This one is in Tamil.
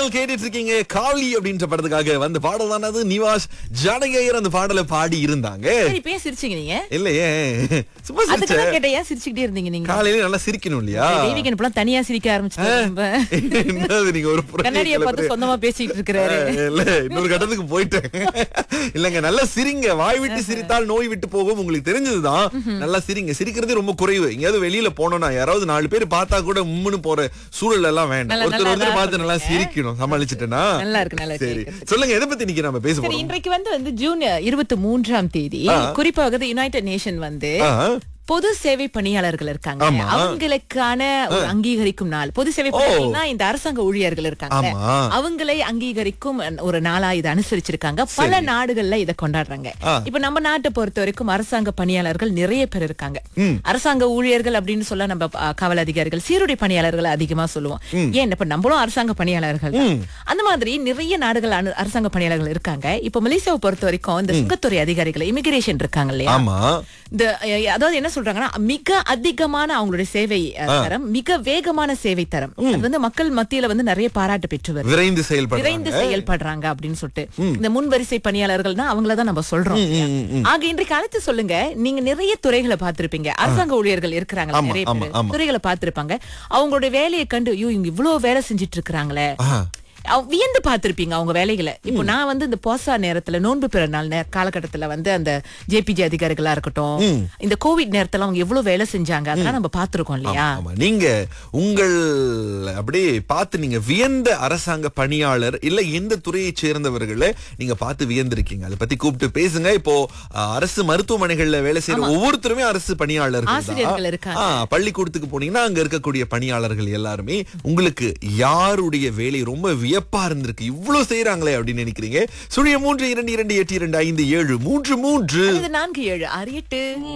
பாடல் கேட்டுட்டு இருக்கீங்க காளி அப்படின்ற படத்துக்காக வந்த பாடல் தானது நிவாஸ் ஜானகேயர் அந்த பாடலை பாடி இருந்தாங்க சரி இப்ப ஏன் சிரிச்சீங்க நீங்க இல்லையே சும்மா சிரிச்ச அதுக்கு கேட்டேன் ஏன் சிரிச்சுக்கிட்டே இருந்தீங்க நீங்க காலையில நல்லா சிரிக்கணும் இல்லையா தெய்வீகன் இப்பெல்லாம் தனியா சிரிக்க ஆரம்பிச்சு என்னது நீங்க ஒரு புறணி கண்ணாடியை பார்த்து கிளப்புறீங்க. சொந்தமா பேசிட்டு இருக்கிறாரு இல்ல இன்னொரு கட்டத்துக்கு போயிட்டேன் இல்லங்க நல்லா சிரிங்க வாய் விட்டு சிரித்தால் நோய் விட்டு போகும் உங்களுக்கு தெரிஞ்சதுதான் நல்லா சிரிங்க சிரிக்கிறதே ரொம்ப குறைவு எங்கேயாவது வெளியில போனோம்னா யாராவது நாலு பேர் பார்த்தா கூட உம்முன்னு போற சூழல் எல்லாம் வேண்டாம் நல்லா- ஒருத்தர் நல்லா ஒருத்தர் பார்த்து தான் நல்லா சிரிக்கணும் சமாளிச்சுட்டேனா நல்லா இருக்கு நல்லா இருக்கு சரி கேட்கறதுக்கு. சொல்லுங்க எதை பத்தி இன்னைக்கு நம்ம பேச சரி போறோம் இன்றைக்கு வந்து வந்து ஜூன் இருபத்தி மூன்றாம் தேதி குறிப்பாக யுனைடெட் நேஷன் வந்து ஆ, பொது சேவை பணியாளர்கள் இருக்காங்க ஆமா. அவங்களுக்கான ஒரு அங்கீகரிக்கும் நாள் பொது சேவை பணியாளர்கள்னா இந்த அரசாங்க ஊழியர்கள் இருக்காங்க ஆமா. அவங்களை அங்கீகரிக்கும் ஒரு நாளா இதை அனுசரிச்சிருக்காங்க பல நாடுகள்ல இதை கொண்டாடுறாங்க ஆ. இப்ப நம்ம நாட்டை பொறுத்த வரைக்கும் அரசாங்க பணியாளர்கள் நிறைய பேர் இருக்காங்க அரசாங்க ஊழியர்கள் அப்படின்னு சொல்ல நம்ம அ, காவல் அதிகாரிகள் சீருடை பணியாளர்கள் அதிகமா சொல்லுவோம் ஏன் இப்ப நம்மளும் அரசாங்க பணியாளர்கள் தான். அந்த மாதிரி நிறைய நாடுகள் அனு- அரசாங்க பணியாளர்கள் இருக்காங்க இப்ப மலேசியாவை பொறுத்த வரைக்கும் இந்த சுங்கத்துறை அதிகாரிகள் இமிகிரேஷன் இருக்காங்க இல்லையா ஆமா இந்த அஹ், அதாவது என்ன சொல்றாங்கன்னா மிக அதிகமான அவங்களுடைய சேவை அஹ், தரம் மிக வேகமான சேவை தரம் அது வந்து மக்கள் மத்தியில வந்து நிறைய பாராட்டு பெற்று வருது விரைந்து செயல்படுறாங்க விரைந்து செயல்படுறாங்க அப்படின்னு சொல்லிட்டு இந்த முன்வரிசை பணியாளர்கள்னா அவங்கள தான் நம்ம சொல்றோம் இல்லையா? ஆக இன்றைக்கு அழைத்து சொல்லுங்க நீங்க நிறைய துறைகளை பார்த்திருப்பீங்க அரசாங்க ஊழியர்கள் இருக்கிறாங்க ஆமா, நிறைய ஆமா, பேர் ஆமா. துறைகளை பார்த்திருப்பாங்க அவங்களுடைய வேலையை கண்டு ஐயோ இவங்க இவ்வளவு வேலை செஞ்சுட்டு இருக்கிறாங்களே ஆ. அவ- வியந்து பார்த்திருப்பீங்க அவங்க வேலைகளை இப்போ நான் வந்து இந்த போசா நேரத்துல நோன்பு பிற நாள் நே- காலகட்டத்துல வந்து அந்த ஜேபிஜி அதிகாரிகளா இருக்கட்டும் இந்த கோவிட் நேரத்துல அவங்க எவ்வளவு வேலை செஞ்சாங்க அதெல்லாம் நம்ம பார்த்திருக்கோம் இல்லையா ஆமா நீங்க உங்கள் அப்படியே பார்த்து நீங்க வியந்த அரசாங்க பணியாளர் இல்ல எந்த துறையை சேர்ந்தவர்களை நீங்க பார்த்து வியந்திருக்கீங்க அதை பத்தி கூப்பிட்டு பேசுங்க இப்போ அஹ், அரசு மருத்துவமனைகள்ல வேலை செய்யற ஒவ்வொருத்தருமே அரசு பணியாளர்கள் ஆசிரியர்கள் தான். இருக்காங்க. ஆ, பள்ளிக்கூடத்துக்கு போனீங்கன்னா அங்க இருக்கக்கூடிய பணியாளர்கள் எல்லாருமே உங்களுக்கு யாருடைய வேலை ரொம்ப வியப்பா இருந்திருக்கு இவ்வளவு செய்யறாங்களே அப்படின்னு நினைக்கிறீங்க சுழிய மூன்று இரண்டு இரண்டு எட்டு இரண்டு ஐந்து ஏழு மூன்று மூன்று இது நான்கு ஏழு ஆறு எட்டு